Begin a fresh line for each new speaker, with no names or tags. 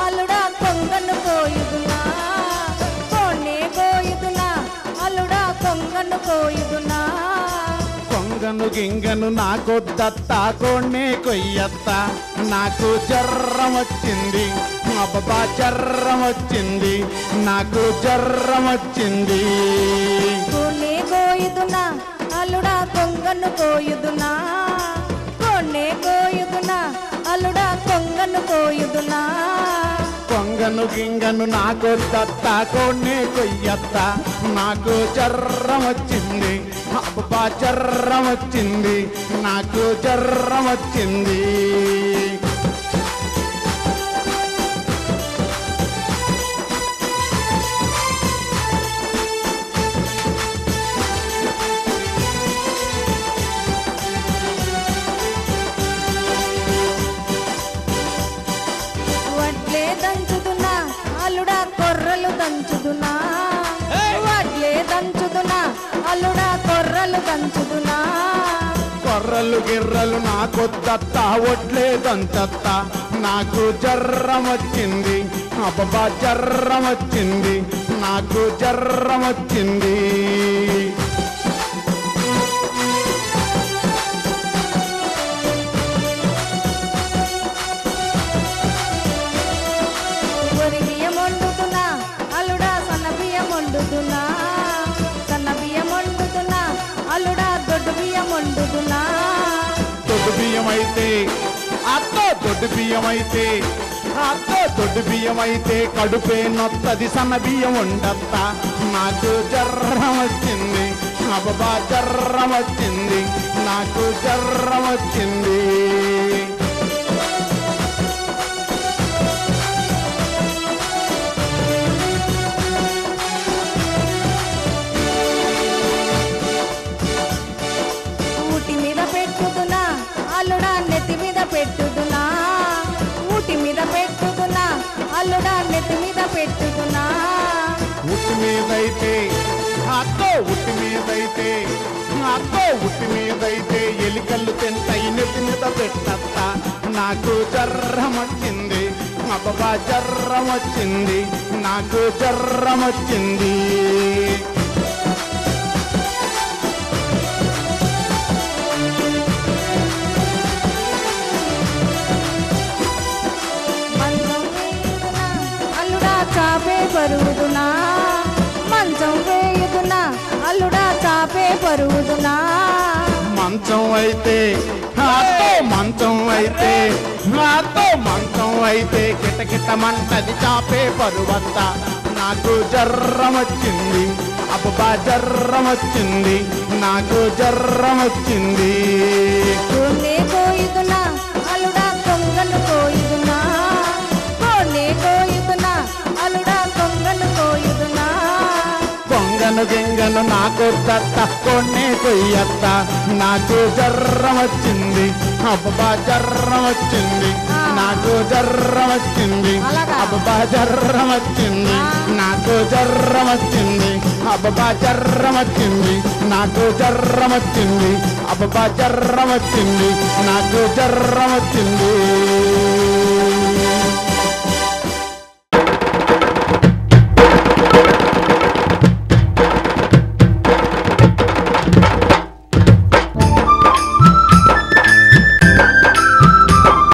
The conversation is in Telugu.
అల్లుడా కొంగను కోయుదునా కోణే కోయుదునా అల్లుడా కొంగను కోయుదునా
కొంగను గింగను నాకొద్దత్త కొన్నే కొయ్యత్త నాకు జర్రం వచ్చింది అబ్బా జర్రం వచ్చింది నాకు జర్రం వచ్చింది
కోణే కోయుదునా అల్లుడా కొంగను కోయుదునా కోణే కోయుదునా అల్లుడా కొంగను కోయుదునా
కొంగను గింగను నాకొద్దత్త కొన్నే కొయ్యత్త నాకు జర్రం వచ్చింది అబ్బా జర్రం వచ్చింది నాకు జర్రం వచ్చింది
వడ్లే దంచుదునా అల్లుడా కొర్రలు దంచుదునా వడ్లే దంచుదునా అల్లుడా కొర్రలు దంచుదునా
కొర్రలు గిర్రలు నాకొద్దత్త ఒట్లేదంతత్త నాకు జర్రం వచ్చింది అబ్బా జర్రం వచ్చింది నాకు జర్రం వచ్చింది
వరి బియ్యం వండుతున్నా అల్లుడా సన్న బియ్యం వండుతున్నా సన్న బియ్యం వండుతున్నా అల్లుడా దొడ్డు బియ్యం వండుతున్నా
దొడ్డు బియ్యం అయితే అత్తో దొడ్డు బియ్యం అయితే అత్తో దొడ్డు బియ్యం అయితే కడుపే నొత్తది సన్న బియ్యం ఉండత్త నాకు జర్రం వచ్చింది అబ్బా జర్రం వచ్చింది నాకు జర్రం వచ్చింది
ఊటి మీద పెట్టుదునా అల్లుడా నెత్తి మీద పెట్టుదునా ఊటి మీద పెట్టుదునా అల్లుడా నెత్తి మీద పెట్టుదునా
ఉట్టి మీదైతే అత్తో ఉట్టి మీదైతే అత్తో ఉట్టి మీదైతే ఎలికల్లు తింటాయి నెత్తి మీద పెట్టత్త నాకు జర్రం వచ్చింది అబ్బా జర్రం వచ్చింది నాకు జర్రం వచ్చింది
మంచం వేయుదునా అల్లుడా చాపే పరుగుదునా మంచం వేయుదునా అల్లుడా చాపే పరుగుదునా
మంచం అయితే అత్తో మంచం అయితే అత్తో మంచం అయితే కిటకిట మంటది చాపే పరువంత నాకు జర్రం వచ్చింది అబ్బా జర్రం వచ్చింది నాకు జర్రం వచ్చింది
కోనే కోయుదునా అల్లుడా కొంగను కోయుదునా కోనే కోయుదునా అల్లుడా కొంగను కోయుదునా
కొంగను గింగను నాకు దత్త కొన్నే కొయ్యత్త నాకు జర్రం వచ్చింది అబ్బా జర్రం వచ్చింది నాకు జర్రం వచ్చింది
అలాగా?
అబ్బా జర్రం వచ్చింది నాకు జర్రం వచ్చింది అబ్బా జర్రం వచ్చింది నాకు జర్రం వచ్చింది అబ్బా జర్రం వచ్చింది నాకు జర్రం వచ్చింది